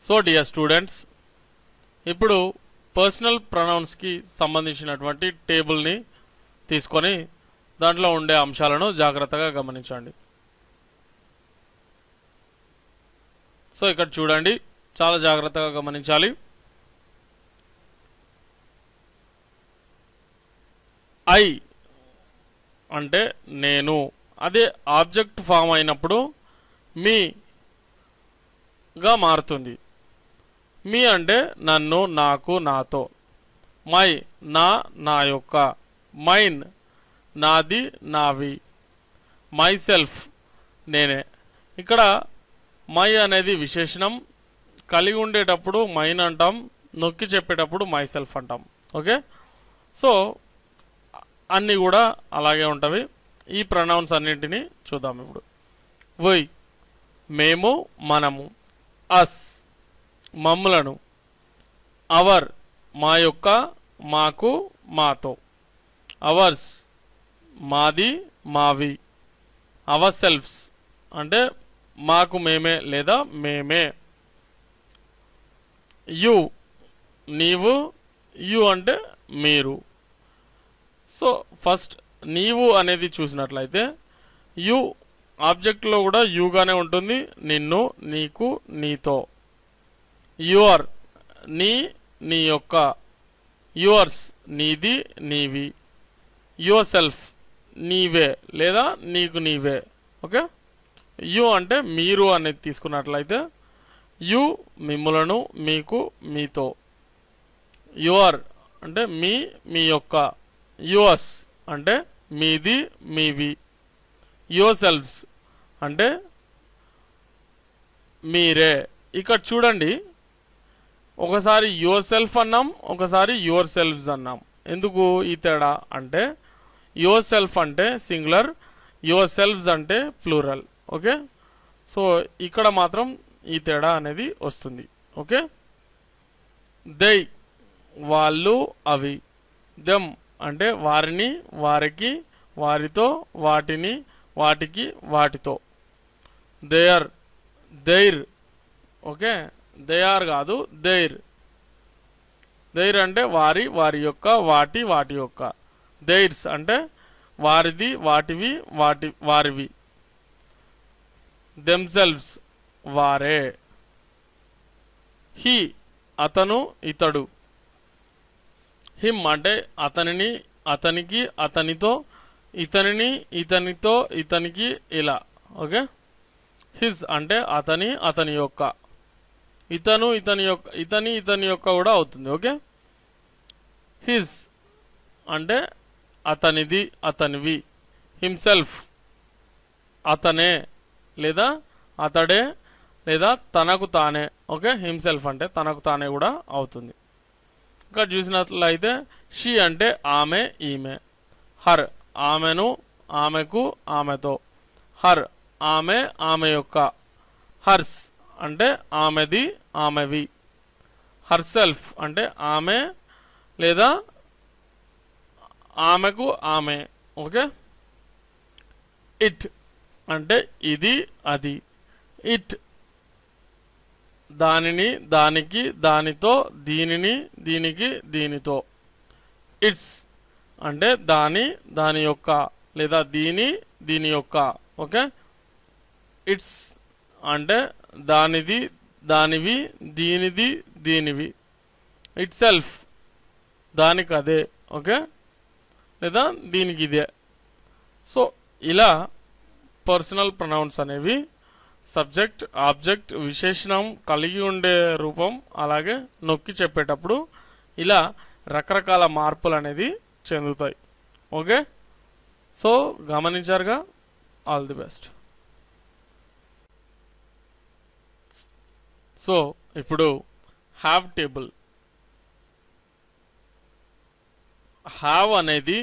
So dear students ఇప్పుడు personal ప్రొనౌన్స్కి సంబంధించినటువంటి టేబుల్ని తీసుకొని దాంట్లో ఉండే అంశాలను జాగ్రత్తగా గమనించండి సో ఇక్కడ చూడండి చాలా జాగ్రత్తగా గమనించాలి ఐ అంటే నేను అదే ఆబ్జెక్ట్ ఫామ్ అయినప్పుడు మీ గా మారుతుంది మీ అంటే నన్ను నాకు నాతో మై నా నా యొక్క మైన్ నాది నావి మై సెల్ఫ్ నేనే ఇక్కడ మై అనేది విశేషణం కలిగి ఉండేటప్పుడు మైన్ అంటాం నొక్కి చెప్పేటప్పుడు మై సెల్ఫ్ అంటాం ఓకే సో అన్నీ కూడా అలాగే ఉంటవి ఈ ప్రొనౌన్స్ అన్నింటినీ చూద్దాం ఇప్పుడు వై మేము మనము అస్ మమ్ములను అవర్ మా యొక్క మాకు మాతో అవర్స్ మాది మావి అవర్ సెల్ఫ్స్ అంటే మాకు మేమే లేదా మేమే యు నీవు యు అంటే మీరు సో ఫస్ట్ నీవు అనేది చూసినట్లయితే యు ఆబ్జెక్ట్లో కూడా యుగానే ఉంటుంది నిన్ను నీకు నీతో యువర్ నీ నీ యొక్క యువర్స్ నీది నీవి యువర్ సెల్ఫ్ నీవే లేదా నీకు నీవే ఓకే యు అంటే మీరు అనేది తీసుకున్నట్లయితే యు మిమ్ములను మీకు మీతో యువర్ అంటే మీ మీ యొక్క యువర్స్ అంటే మీది మీవి యువర్ సెల్ఫ్స్ అంటే మీరే ఇక్కడ చూడండి ఒకసారి యువర్ సెల్ఫ్ అన్నాం ఒకసారి యువర్ సెల్ఫ్స్ అన్నాం ఎందుకు ఈ తేడా అంటే యువర్ సెల్ఫ్ అంటే సింగులర్ యువర్ సెల్ఫ్స్ అంటే ప్లూరల్ ఓకే సో ఇక్కడ మాత్రం ఈ తేడా అనేది వస్తుంది ఓకే దై వాళ్ళు అవి దెమ్ అంటే వారిని వారికి వారితో వాటిని వాటికి వాటితో దేర్ దైర్ ఓకే దేఆర్ కాదు దైర్ దైర్ అంటే వారి వారి యొక్క వాటి వాటి యొక్క దైర్స్ అంటే వారిది వాటివి వాటి వారివి దెమ్సెల్వ్స్ వారే హీ అతను ఇతడు హిమ్ అంటే అతనిని అతనికి అతనితో ఇతనిని ఇతనితో ఇతనికి ఇలా ఓకే హిజ్ అంటే అతని అతని యొక్క ఇతను ఇతని యొక్క ఇతని ఇతని యొక్క కూడా అవుతుంది ఓకే హిజ్ అంటే అతనిది అతనివి హిమ్సెల్ఫ్ అతనే లేదా అతడే లేదా తనకు తానే ఓకే హిమ్సెల్ఫ్ అంటే తనకు తానే కూడా అవుతుంది ఇక్కడ చూసినట్లయితే షీ అంటే ఆమె ఈమె హర్ ఆమెను ఆమెకు ఆమెతో హర్ ఆమె ఆమె యొక్క హర్స్ అంటే ఆమెది ఆమెవి హర్ సెల్ఫ్ అంటే ఆమె లేదా ఆమెకు ఆమె ఓకే ఇట్ అంటే ఇది అది ఇట్ దానిని దానికి దానితో దీనిని దీనికి దీనితో ఇట్స్ అంటే దాని దాని యొక్క లేదా దీని దీని యొక్క ఓకే ఇట్స్ అంటే దానిది దానివి దీనిది దీనివి ఇట్ సెల్ఫ్ దానికి అదే ఓకే లేదా దీనికి ఇదే సో ఇలా పర్సనల్ ప్రొనౌన్స్ అనేవి సబ్జెక్ట్ ఆబ్జెక్ట్ విశేషణం కలిగి ఉండే రూపం అలాగే నొక్కి చెప్పేటప్పుడు ఇలా రకరకాల మార్పులు అనేది చెందుతాయి ఓకే సో గమనించారుగా ఆల్ ది బెస్ట్ సో ఇప్పుడు హ్యావ్ టేబుల్ హ్యావ్ అనేది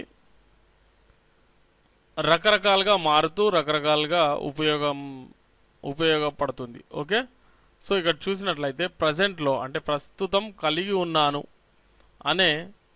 రకరకాలుగా మారుతూ రకరకాలుగా ఉపయోగం ఉపయోగపడుతుంది ఓకే సో ఇక్కడ చూసినట్లయితే ప్రజెంట్లో అంటే ప్రస్తుతం కలిగి ఉన్నాను అనే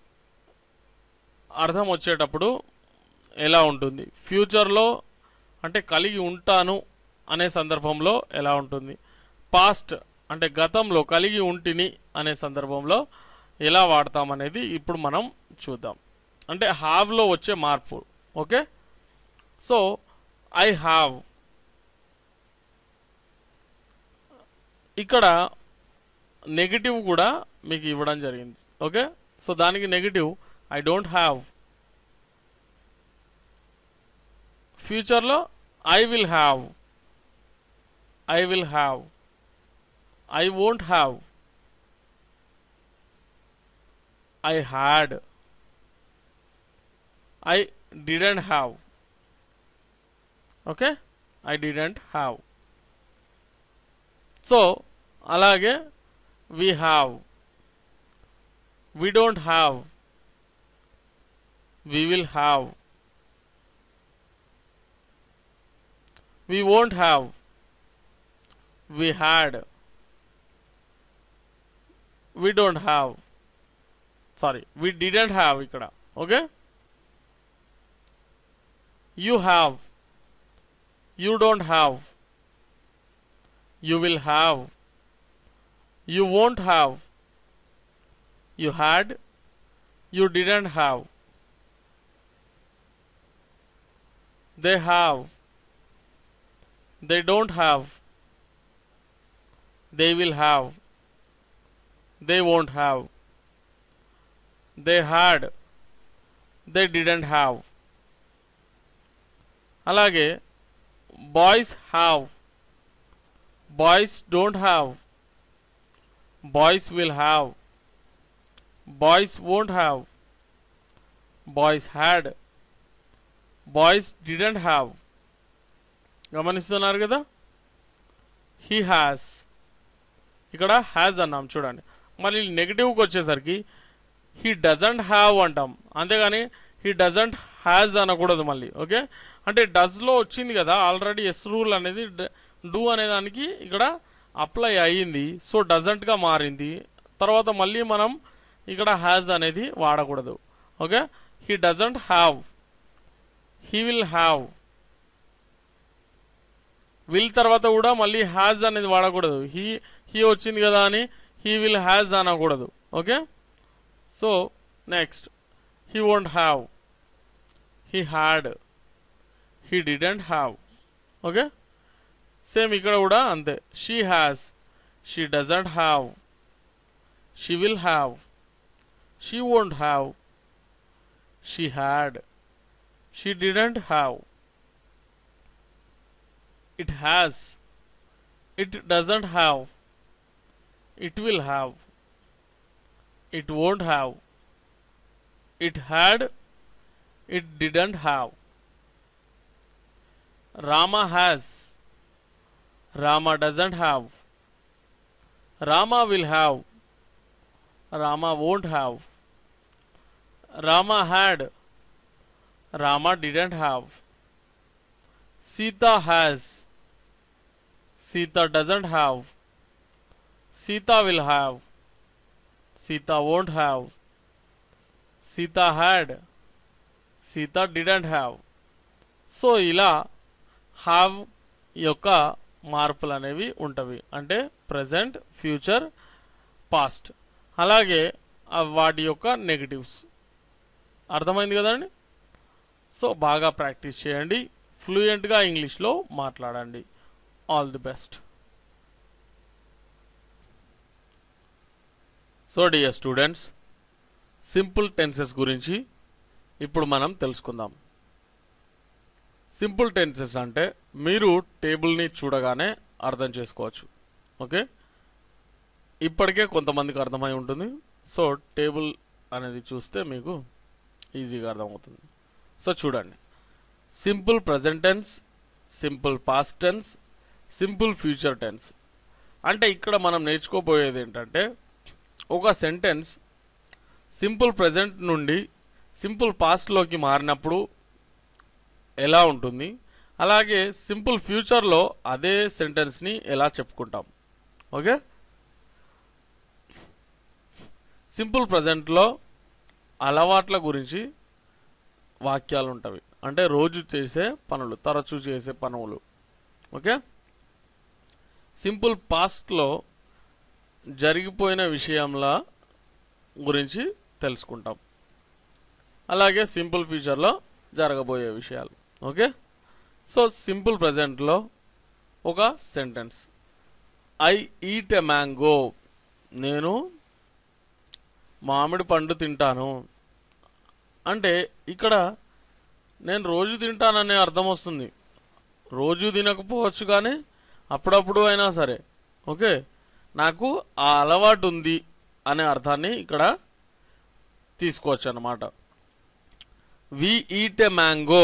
అర్థం వచ్చేటప్పుడు ఎలా ఉంటుంది ఫ్యూచర్లో అంటే కలిగి ఉంటాను అనే సందర్భంలో ఎలా ఉంటుంది పాస్ట్ అంటే గతంలో కలిగి ఉంటిని అనే సందర్భంలో ఎలా వాడతామనేది ఇప్పుడు మనం చూద్దాం అంటే హ్యావ్లో వచ్చే మార్పు ఓకే సో ఐ హ్యావ్ ఇక్కడ నెగిటివ్ కూడా మీకు ఇవ్వడం జరిగింది ఓకే సో దానికి నెగిటివ్ ఐ డోంట్ హ్యావ్ ఫ్యూచర్లో I will have I will have I won't have I had I didn't have okay I didn't have so అలాగే we have we don't have we will have we won't have we had we don't have sorry we didn't have ఇక్కడ okay you have you don't have you will have you won't have you had you didn't have they have they don't have they will have they won't have they had they didn't have అలాగే boys have boys don't have boys will have boys won't have boys had boys didn't have గమనిస్తున్నారు కదా he has ఇక్కడ has అన్నాం చూడండి మళ్ళీ నెగిటివ్కి వచ్చేసరికి he doesn't have అంటాం అంతేగాని హీ డజంట్ హ్యాజ్ అనకూడదు మళ్ళీ ఓకే అంటే డస్లో వచ్చింది కదా ఆల్రెడీ ఎస్ రూల్ అనేది డూ అనే దానికి ఇక్కడ అప్లై అయ్యింది సో డజంట్గా మారింది తర్వాత మళ్ళీ మనం ఇక్కడ హ్యాజ్ అనేది వాడకూడదు okay he doesn't have he will have will తర్వాత కూడా మళ్ళీ హ్యాజ్ అనేది వాడకూడదు హీ హీ వచ్చింది కదా అని హీ విల్ హ్యాజ్ అనకూడదు okay so next he won't have he had he didn't have okay same ఇక్కడ కూడా అంతే she has she doesn't have she will have she won't have she had she didn't have it has it doesn't have it will have it won't have it had it didn't have rama has rama doesn't have rama will have rama won't have rama had rama didn't have sita has Sita doesn't have. Sita will have. Sita won't have. Sita had. Sita didn't have. So ఇలా have యొక్క మార్పులు అనేవి ఉంటవి అంటే present future past అలాగే ఆ వాటి యొక్క negatives అర్థమైంది కదండి సో బాగా ప్రాక్టీస్ చేయండి ఫ్లూయెంట్గా ఇంగ్లీష్లో మాట్లాడండి all the best so dear students simple tenses గురించి ఇప్పుడు మనం తెలుసుకుందాం సింపుల్ టెన్సెస్ అంటే మీరు టేబుల్ని చూడగానే అర్థం చేసుకోవచ్చు ఓకే ఇప్పటికే కొంతమందికి అర్థమై ఉంటుంది సో టేబుల్ అనేది చూస్తే మీకు ఈజీగా అర్థమవుతుంది సో చూడండి simple present tense simple past tense simple future tense అంటే ఇక్కడ మనం నేర్చుకోబోయేది ఏంటంటే ఒక సెంటెన్స్ సింపుల్ ప్రజెంట్ నుండి సింపుల్ పాస్ట్లోకి మారినప్పుడు ఎలా ఉంటుంది అలాగే సింపుల్ ఫ్యూచర్లో అదే సెంటెన్స్ని ఎలా చెప్పుకుంటాం ఓకే సింపుల్ ప్రజెంట్లో అలవాట్ల గురించి వాక్యాలు ఉంటవి అంటే రోజు చేసే పనులు తరచూ చేసే పనులు ఓకే సింపుల్ పాస్ట్లో జరిగిపోయిన విషయంలా గురించి తెలుసుకుంటాం అలాగే సింపుల్ ఫ్యూచర్లో జరగబోయే విషయాలు ఓకే సో సింపుల్ ప్రజెంట్లో ఒక sentence I eat a mango నేను మామిడి పండు తింటాను అంటే ఇక్కడ నేను రోజు తింటాననే అర్థం వస్తుంది రోజు తినకపోవచ్చు కానీ అప్పుడప్పుడు అయినా సరే ఓకే నాకు ఆ అలవాటు ఉంది అనే అర్థాన్ని ఇక్కడ తీసుకోవచ్చు అన్నమాట వి ఈట్ ఎ మ్యాంగో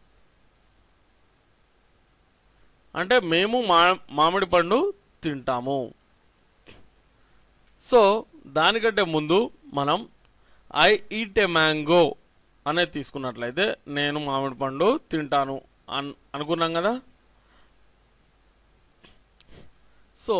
అంటే మేము మా మామిడి పండు తింటాము సో దానికంటే ముందు మనం ఐ ఈట్ ఎ మ్యాంగో అనేది తీసుకున్నట్లయితే నేను మామిడి పండు తింటాను అన్ అనుకున్నాం కదా సో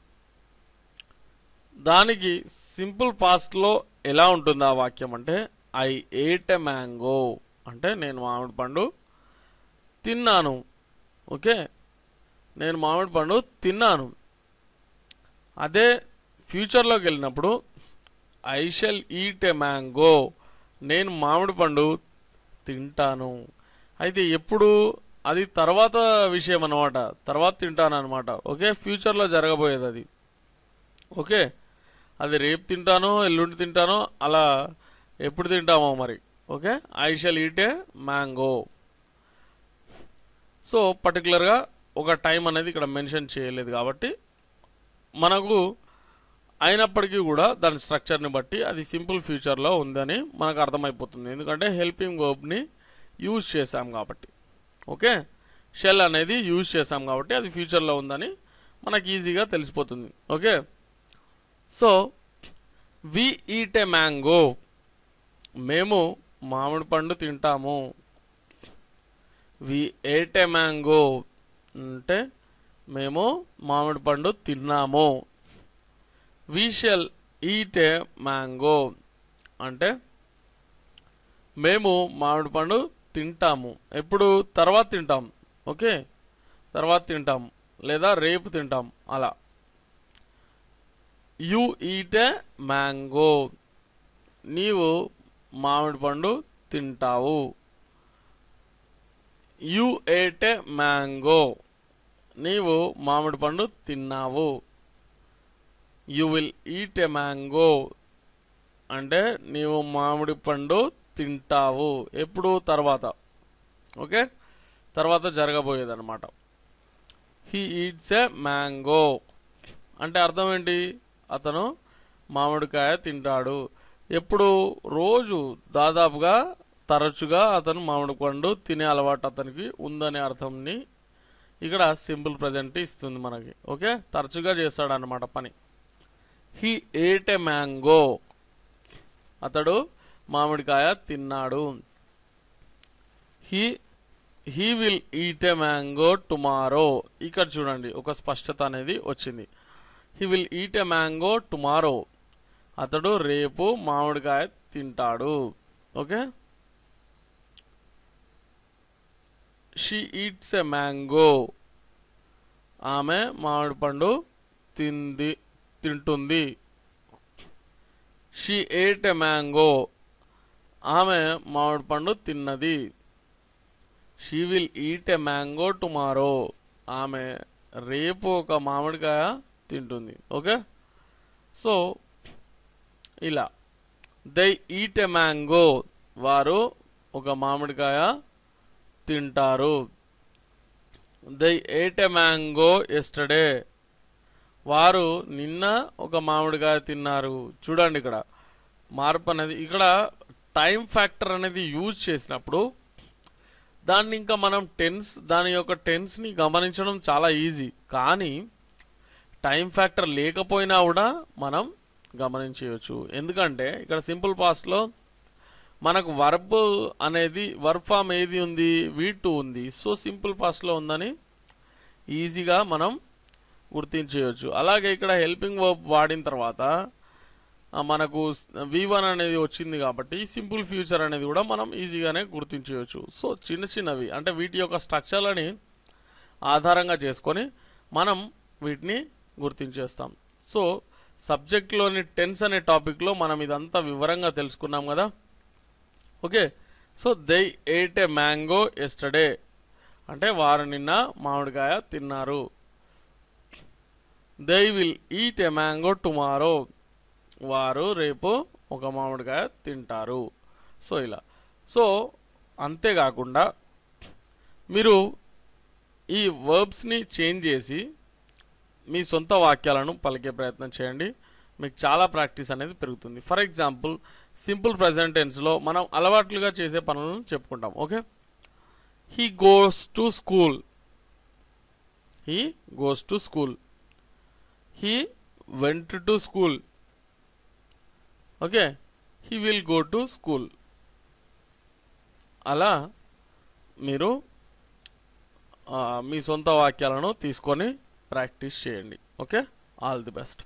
దానికి సింపుల్ పాస్ట్లో ఎలా ఉంటుంది ఆ వాక్యం అంటే ఐ ఏట్ ఎ మ్యాంగో అంటే నేను మామిడి పండు తిన్నాను ఓకే నేను మామిడి పండు తిన్నాను అదే ఫ్యూచర్లోకి వెళ్ళినప్పుడు I shall eat a mango నేను మామిడి పండు తింటాను అయితే ఎప్పుడు అది తర్వాత విషయం అన్నమాట తర్వాత తింటాను అనమాట ఓకే ఫ్యూచర్లో జరగబోయేది అది ఓకే అది రేపు తింటానో ఎల్లుండి తింటానో అలా ఎప్పుడు తింటామో మరి okay I shall eat a mango so పర్టికులర్గా ఒక టైం అనేది ఇక్కడ మెన్షన్ చేయలేదు కాబట్టి మనకు అయినప్పటికీ కూడా దాని స్ట్రక్చర్ని బట్టి అది సింపుల్ ఫ్యూచర్లో ఉందని మనకు అర్థమైపోతుంది ఎందుకంటే హెల్పింగ్ వర్బ్ని యూజ్ చేసాం కాబట్టి ఓకే షెల్ అనేది యూజ్ చేసాం కాబట్టి అది ఫ్యూచర్లో ఉందని మనకి ఈజీగా తెలిసిపోతుంది okay so we eat a mango మేము మామిడి పండు తింటాము వి ఏట్ ఏ మ్యాంగో అంటే మేము మామిడి పండు తిన్నాము we shall eat a mango అంటే మేము మామిడి పండు తింటాము ఎప్పుడు తర్వాత తింటాం ఓకే తర్వాత తింటాం లేదా రేపు తింటాం అలా యు ఈట్ ఏ మ్యాంగో నీవు మామిడి పండు తింటావు యు ఏట్ ఏ మ్యాంగో నీవు మామిడి పండు తిన్నావు you will eat a mango అంటే నీవు మామిడి పండు తింటావు ఎప్పుడు తర్వాత ఓకే తర్వాత జరగబోయేది అనమాట హీ ఈట్స్ ఏ మ్యాంగో అంటే అర్థం ఏంటి అతను మామిడికాయ తింటాడు ఎప్పుడు రోజు దాదాపుగా తరచుగా అతను మామిడి పండు తినే అలవాటు అతనికి ఉందనే అర్థంని ఇక్కడ సింపుల్ ప్రజెంట్ ఇస్తుంది మనకి ఓకే తరచుగా చేస్తాడు అనమాట పని హీ ఏట్ ఏ మ్యాంగో అతడు మామిడికాయ తిన్నాడు he he will eat a mango tomorrow ఇక్కడ చూడండి ఒక స్పష్టత అనేది వచ్చింది he will eat a mango tomorrow అతడు రేపు మామిడికాయ తింటాడు okay she eats a mango ఆమె మామిడి పండు తింది తింటుంది షీ ఏట్ ఎ మ్యాంగో ఆమె మామిడి పండు తిన్నది she will eat a mango tomorrow ఆమె రేపు ఒక మామిడికాయ తింటుంది ఓకే సో ఇలా దే ఈట్ ఎ మ్యాంగో వారు ఒక మామిడికాయ తింటారు they ate a mango yesterday వారు నిన్న ఒక మామిడికాయ తిన్నారు చూడండి ఇక్కడ మార్పు అనేది ఇక్కడ టైం ఫ్యాక్టర్ అనేది యూజ్ చేసినప్పుడు దాన్ని ఇంకా మనం టెన్స్ దాని యొక్క టెన్స్ని గమనించడం చాలా ఈజీ కానీ టైం ఫ్యాక్టర్ లేకపోయినా కూడా మనం గమనించవచ్చు ఎందుకంటే ఇక్కడ సింపుల్ పాస్ట్లో మనకు వర్బ్ అనేది వర్బ్ ఫామ్ ఏది ఉంది వీ టూ ఉంది సో సింపుల్ పాస్ట్లో ఉందని ఈజీగా మనం గుర్తించేయచ్చు అలాగే ఇక్కడ హెల్పింగ్ వర్బ్ వాడిన తర్వాత ఆ, మనకు వి వన్ అనేది వచ్చింది కాబట్టి సింపుల్ ఫ్యూచర్ అనేది కూడా మనం ఈజీగానే గుర్తించేయచ్చు సో చిన్న చిన్నవి అంటే వీటి యొక్క స్ట్రక్చర్లని ఆధారంగా చేసుకొని మనం వీటిని గుర్తించేస్తాం సో సబ్జెక్ట్లోని టెన్స్ అనే టాపిక్లో మనం ఇదంతా వివరంగా తెలుసుకున్నాం కదా okay so they ate a mango yesterday అంటే వారు నిన్న మామిడికాయ తిన్నారు they will eat a mango tomorrow వారు రేపు ఒక మామిడికాయ తింటారు సో ఇలా సో అంతేకాకుండా మీరు ఈ వర్బ్స్ని చేంజ్ చేసి మీ సొంత వాక్యాలను పలికే ప్రయత్నం చేయండి మీకు చాలా ప్రాక్టీస్ అనేది పెరుగుతుంది ఫర్ ఎగ్జాంపుల్ సింపుల్ ప్రజెంట్ టెన్స్లో మనం అలవాట్లుగా చేసే పనులను చెప్పుకుంటాం okay he goes to school he goes to school he went to school okay he will go to school అలా మీరు ఆ, మీ సొంత వాక్యాలను తీసుకొని ప్రాక్టీస్ చేయండి okay all the best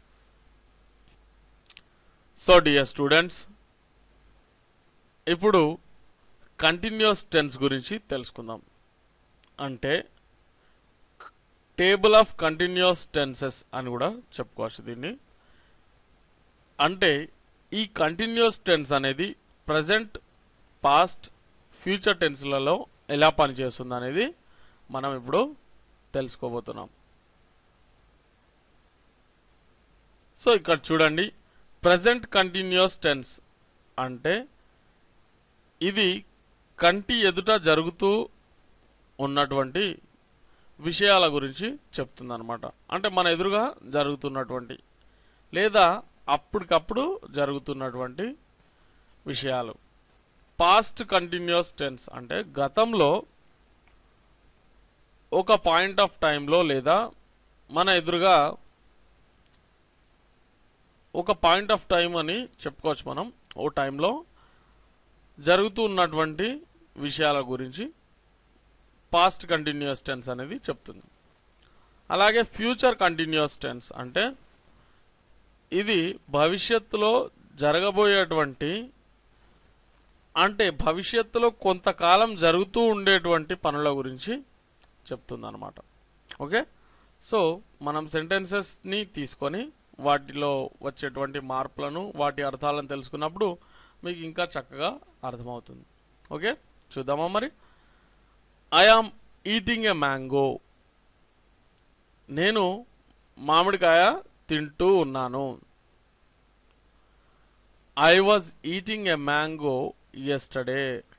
so dear students ఇప్పుడు కంటిన్యూస్ టెన్స్ గురించి తెలుసుకుందాం అంటే టేబుల్ ఆఫ్ కంటిన్యూస్ టెన్సెస్ అని కూడా చెప్పుకోవచ్చు దీన్ని అంటే ఈ కంటిన్యూస్ టెన్స్ అనేది ప్రజెంట్ పాస్ట్ ఫ్యూచర్ టెన్స్లలో ఎలా పనిచేస్తుంది అనేది మనం ఇప్పుడు తెలుసుకోబోతున్నాం సో ఇక్కడ చూడండి ప్రజెంట్ కంటిన్యూస్ టెన్స్ అంటే ఇది కంటి ఎదుట జరుగుతూ ఉన్నటువంటి విషయాల గురించి చెప్తుందన్నమాట అంటే మన ఎదురుగా జరుగుతున్నటువంటి లేదా అప్పటికప్పుడు జరుగుతున్నటువంటి విషయాలు పాస్ట్ కంటిన్యూస్ టెన్స్ అంటే గతంలో ఒక పాయింట్ ఆఫ్ టైంలో లేదా మన ఎదురుగా ఒక పాయింట్ ఆఫ్ టైం అని చెప్పుకోవచ్చు మనం ఓ టైంలో జరుగుతూ ఉన్నటువంటి విషయాల గురించి పాస్ట్ కంటిన్యూస్ టెన్స్ అనేది చెప్తుంది అలాగే ఫ్యూచర్ కంటిన్యూస్ టెన్స్ అంటే ఇది భవిష్యత్తులో జరగబోయేటువంటి అంటే భవిష్యత్తులో కొంతకాలం జరుగుతూ ఉండేటువంటి పనుల గురించి చెప్తుంది అనమాట ఓకే సో మనం సెంటెన్సెస్ని తీసుకొని వాటిలో వచ్చేటువంటి మార్పులను వాటి అర్థాలను తెలుసుకున్నప్పుడు మీకు ఇంకా చక్కగా అర్థమవుతుంది ఓకే చూద్దామా మరి I am eating a mango నేను మామిడికాయ తింటూ ఉన్నాను I was eating a mango yesterday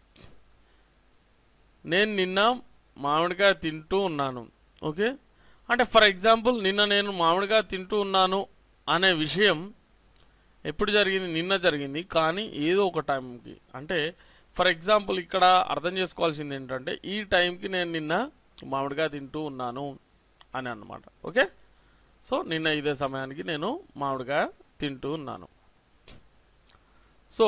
నేను నిన్న మామిడికాయ తింటూ ఉన్నాను ఓకే అంటే ఫర్ ఎగ్జాంపుల్ నిన్న నేను మామిడికాయ తింటూ ఉన్నాను అనే విషయం ఎప్పుడు జరిగింది నిన్న జరిగింది కానీ ఏదో ఒక టైంకి అంటే ఫర్ ఎగ్జాంపుల్ ఇక్కడ అర్థం చేసుకోవాల్సింది ఏంటంటే ఈ టైంకి నేను నిన్న మామిడికాయ తింటూ ఉన్నాను అని అన్నమాట ఓకే సో నిన్న ఇదే సమయానికి నేను మామిడికాయ తింటూ ఉన్నాను so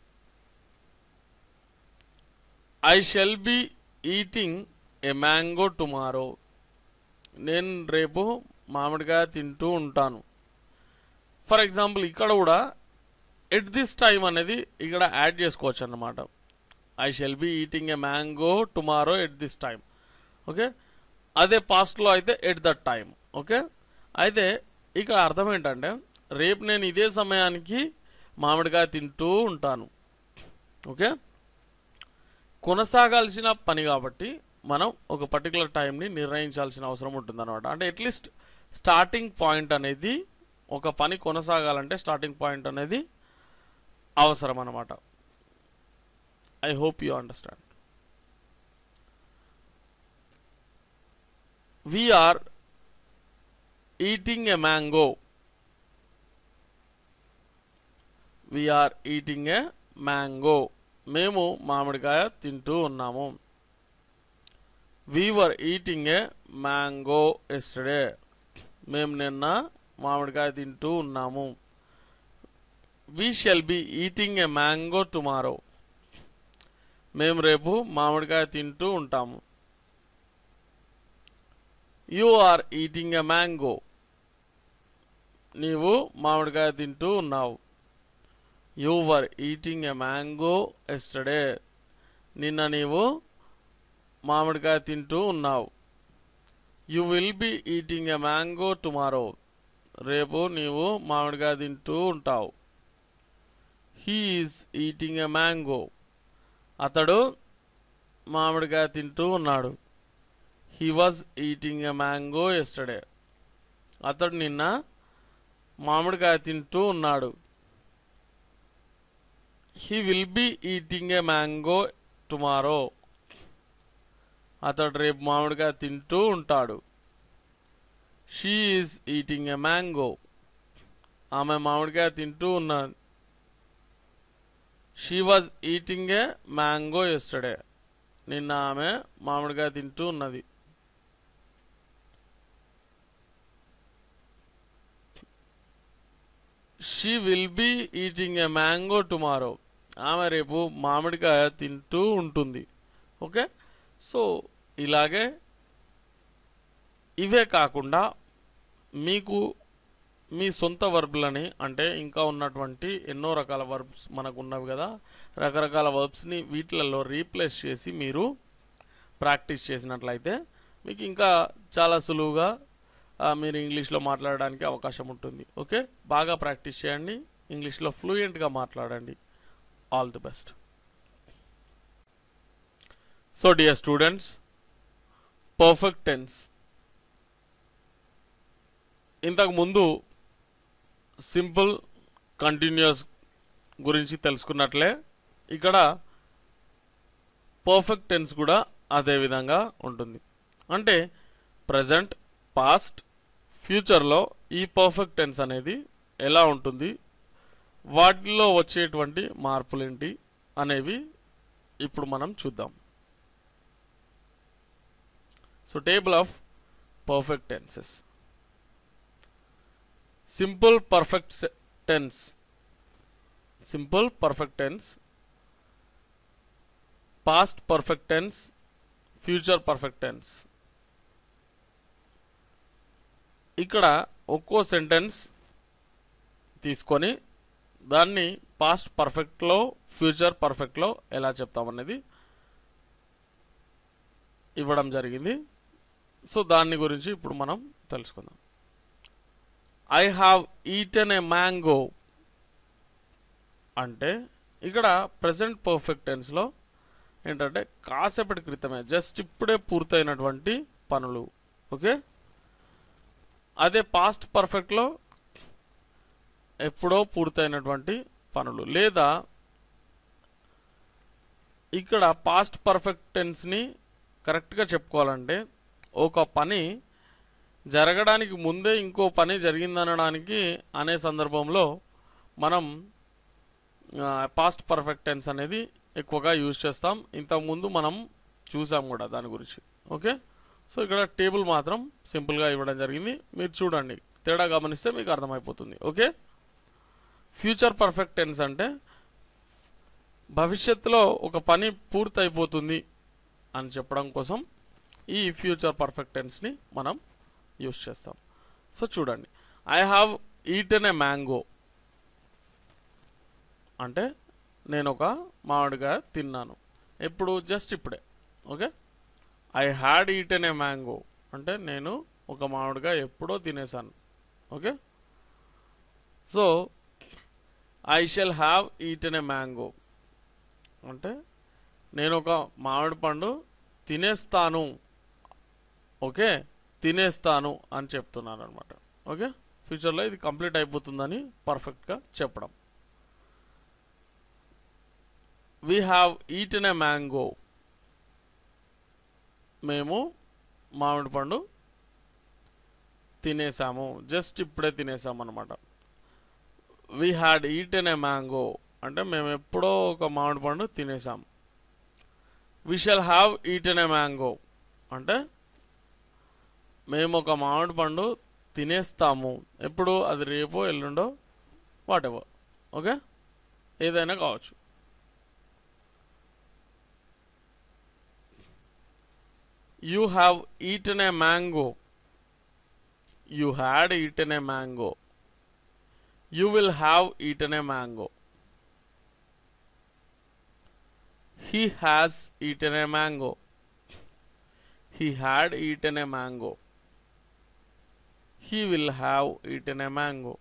I shall be eating a mango tomorrow నేను రేపు మామిడికాయ తింటూ ఉంటాను ఫర్ ఎగ్జాంపుల్ ఇక్కడ కూడా ఎట్ దిస్ టైం అనేది ఇక్కడ యాడ్ చేసుకోవచ్చు అన్నమాట I shall be eating a mango tomorrow at this time okay అదే పాస్ట్లో అయితే ఎట్ దట్ టైం ఓకే అయితే ఇక్కడ అర్థం ఏంటంటే రేపు నేను ఇదే సమయానికి మామిడికాయ తింటూ ఉంటాను ఓకే కొనసాగాల్సిన పని కాబట్టి మనం ఒక పర్టికులర్ టైంని నిర్ణయించాల్సిన అవసరం ఉంటుందన్నమాట అంటే అట్లీస్ట్ స్టార్టింగ్ పాయింట్ అనేది ఒక పని కొనసాగాలంటే స్టార్టింగ్ పాయింట్ అనేది అవసరం అన్నమాట I hope you understand we are eating a mango we are eating a mango మేము మామిడికాయ తింటూ ఉన్నాము we were eating a mango yesterday మేము నిన్న మామిడికాయ తింటూ ఉన్నాము we shall be eating a mango tomorrow మేము రేపు మామిడికాయ తింటూ ఉంటాము you are eating a mango నీవు మామిడికాయ తింటూ ఉన్నావు you were eating a mango yesterday నిన్న నీవు మామిడికాయ తింటూ ఉన్నావు you will be eating a mango tomorrow రేపు నీవు మామిడికాయ తింటూ ఉంటావు he is eating a mango అతడు మామిడికాయ తింటూ ఉన్నాడు he was eating a mango yesterday అతడు నిన్న మామిడికాయ తింటూ ఉన్నాడు he will be eating a mango tomorrow అతడు రేపు మామిడికాయ తింటూ ఉంటాడు she is eating a mango ఆమె మామిడికాయ తింటూ ఉన్నది she was eating a mango yesterday నిన్న ఆమె మామిడికాయ తింటూ ఉన్నది she will be eating a mango tomorrow ఆమె రేపు మామిడికాయ తింటూ ఉంటుంది ఓకే సో ఇలాగే ఇవే కాకుండా మీకు మీ సొంత వర్బ్లని అంటే ఇంకా ఉన్నటువంటి ఎన్నో రకాల వర్బ్స్ మనకు ఉన్నవి కదా రకరకాల వర్బ్స్ని వీటిలలో రీప్లేస్ చేసి మీరు ప్రాక్టీస్ చేసినట్లయితే మీకు ఇంకా చాలా సులువుగా ఆ, మీరు ఇంగ్లీష్లో మాట్లాడడానికి అవకాశం ఉంటుంది ఓకే బాగా ప్రాక్టీస్ చేయండి ఇంగ్లీష్లో ఫ్లూయెంట్గా మాట్లాడండి all the best so dear students perfect tense ఇంతకు ముందు సింపుల్ కంటిన్యూస్ గురించి తెలుసుకున్నట్లే ఇక్కడ పర్ఫెక్ట్ టెన్స్ కూడా అదే విధంగా ఉంటుంది అంటే ప్రజెంట్ పాస్ట్ ఫ్యూచర్లో ఈ పర్ఫెక్ట్ టెన్స్ అనేది ఎలా ఉంటుంది వాటిలో వచ్చేటువంటి మార్పులేంటి అనేవి ఇప్పుడు మనం చూద్దాం so table of perfect tenses simple perfect tense simple perfect tense past perfect tense future perfect tense ఇక్కడ ఒక్కో సెంటెన్స్ తీసుకొని దాన్ని పాస్ట్ పర్ఫెక్ట్లో ఫ్యూచర్ పర్ఫెక్ట్లో ఎలా చెప్తామనేది ఇవ్వడం జరిగింది సో దాని గురించి ఇప్పుడు మనం తెలుసుకుందాం I have eaten a mango అంటే ఇక్కడ ప్రజెంట్ పర్ఫెక్ట్ టెన్స్లో ఏంటంటే కాసేపటి క్రితమే జస్ట్ ఇప్పుడే పూర్తయినటువంటి పనులు ఓకే అదే పాస్ట్ పర్ఫెక్ట్లో ఎప్పుడో పూర్తయినటువంటి పనులు లేదా ఇక్కడ పాస్ట్ పర్ఫెక్ట్ టెన్స్ని కరెక్ట్గా చెప్పుకోవాలంటే ఒక పని జరగడానికి ముందే ఇంకో పని జరిగిందనడానికి అనే సందర్భంలో మనం పాస్ట్ పర్ఫెక్ట్ టెన్స్ అనేది ఎక్కువగా యూజ్ చేస్తాం ఇంతకుముందు మనం చూసాం కూడా దాని గురించి ఓకే సో ఇక్కడ టేబుల్ మాత్రం సింపుల్గా ఇవ్వడం జరిగింది మీరు చూడండి తేడా గమనిస్తే మీకు అర్థమైపోతుంది ఓకే ఫ్యూచర్ పర్ఫెక్ట్ టెన్స్ అంటే భవిష్యత్తులో ఒక పని పూర్తయిపోతుంది అని చెప్పడం కోసం ఈ ఫ్యూచర్ పర్ఫెక్ట్ టెన్స్ని మనం యూస్ చేస్తాం సో చూడండి I have eaten a mango అంటే నేను ఒక మామిడికాయ తిన్నాను ఎప్పుడు జస్ట్ ఇప్పుడే okay I had eaten a mango అంటే నేను ఒక మామిడికాయ ఎప్పుడో తినేసాను okay so I shall have eaten a mango అంటే నేను ఒక మామిడి పండు తినేస్తాను ఓకే తినేస్తాను అని చెప్తున్నాను అనమాట ఓకే ఫ్యూచర్లో ఇది కంప్లీట్ అయిపోతుందని పర్ఫెక్ట్గా చెప్పడం we have eaten a mango మేము మామిడి పండు తినేసాము జస్ట్ ఇప్పుడే తినేసాము అనమాట we had eaten a mango అంటే మేము ఎప్పుడో ఒక మామిడి పండు తినేసాం we shall have eaten a mango అంటే మేము ఒక మామిడి పండు తినేస్తాము ఎప్పుడు అది రేపో ఎల్లుండో వాట్ ఎవర్ ఓకే ఏదైనా కావచ్చు you have eaten a mango you had eaten a mango you will have eaten a mango he has eaten a mango he had eaten a mango he will have eaten a mango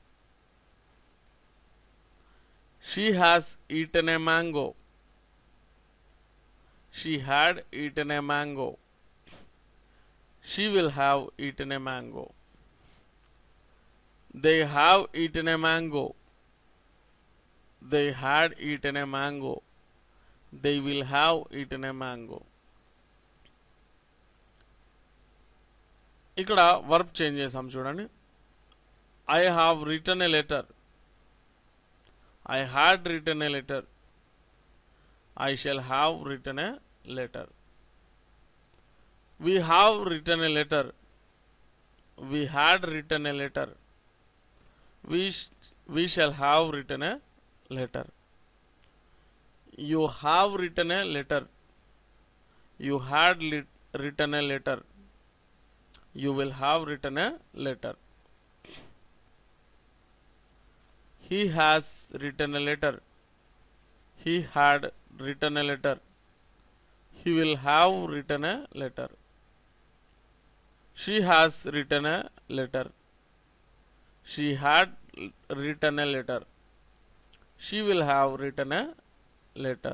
she has eaten a mango she had eaten a mango she will have eaten a mango they have eaten a mango they had eaten a mango they will have eaten a mango ఇక్కడ verb change చేసాం చూడండి I have written a letter I had written a letter I shall have written a letter we have written a letter we had written a letter we we shall have written a letter you have written a letter you had lit- written a letter you will have written a letter he has written a letter he had written a letter he will have written a letter she has written a letter she had written a letter she will have written a letter.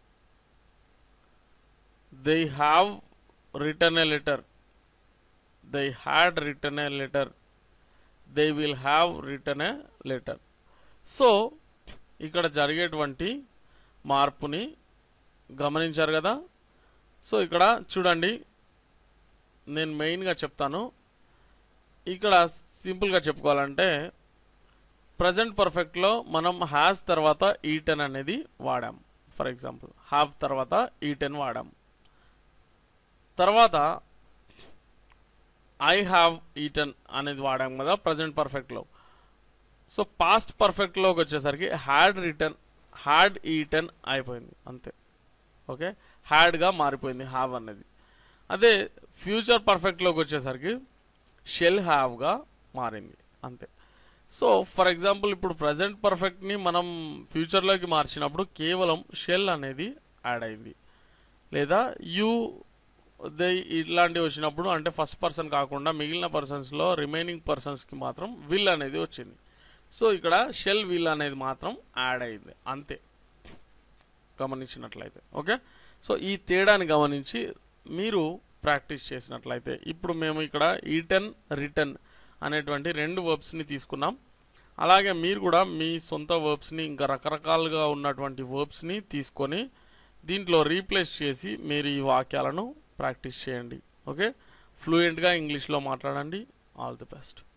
They have written a letter. They had written a letter. They will have written a letter. So ఇక్కడ జరిగేటువంటి మార్పుని గమనించారు కదా so ఇక్కడ చూడండి నేను మెయిన్గా చెప్తాను ఇక్కడ సింపుల్గా చెప్పుకోవాలంటే ప్రజెంట్ పర్ఫెక్ట్లో మనం హ్యాస్ తర్వాత ఈటెన్ అనేది వాడాం ఫర్ ఎగ్జాంపుల్ హ్యావ్ తర్వాత ఈటెన్ వాడాం తర్వాత ఐ హ్యావ్ ఈటెన్ అనేది వాడాం కదా ప్రజెంట్ పర్ఫెక్ట్లో సో పాస్ట్ పర్ఫెక్ట్లోకి వచ్చేసరికి హ్యాడ్ రిటర్న్ హ్యాడ్ ఈటెన్ అయిపోయింది అంతే ఓకే హ్యాడ్గా మారిపోయింది హ్యావ్ అనేది అదే ఫ్యూచర్ పర్ఫెక్ట్లోకి వచ్చేసరికి షెల్ హ్యావ్గా మారింది అంతే సో ఫర్ ఎగ్జాంపుల్ ఇప్పుడు ప్రజెంట్ పర్ఫెక్ట్ని మనం ఫ్యూచర్లోకి మార్చినప్పుడు కేవలం షెల్ అనేది యాడ్ అయింది లేదా యూ దే ఇట్లాంటివి వచ్చినప్పుడు అంటే ఫస్ట్ పర్సన్ కాకుండా మిగిలిన పర్సన్స్లో రిమైనింగ్ పర్సన్స్కి మాత్రం విల్ అనేది వచ్చింది సో ఇక్కడ షెల్ విల్ అనేది మాత్రం యాడ్ అయింది అంతే గమనించినట్లయితే ఓకే సో ఈ తేడాని గమనించి మీరు ప్రాక్టీస్ చేసినట్లయితే ఇప్పుడు మేము ఇక్కడ ఈటెన్ రిటర్న్ అనేటువంటి రెండు వర్బ్స్ని తీసుకున్నాం అలాగే మీరు కూడా మీ సొంత వర్బ్స్ని ఇంకా రకరకాలుగా ఉన్నటువంటి వర్బ్స్ని తీసుకొని దీంట్లో రీప్లేస్ చేసి మీరు ఈ వాక్యాలను ప్రాక్టీస్ చేయండి ఓకే ఫ్లూయెంట్గా ఇంగ్లీష్లో మాట్లాడండి ఆల్ ది బెస్ట్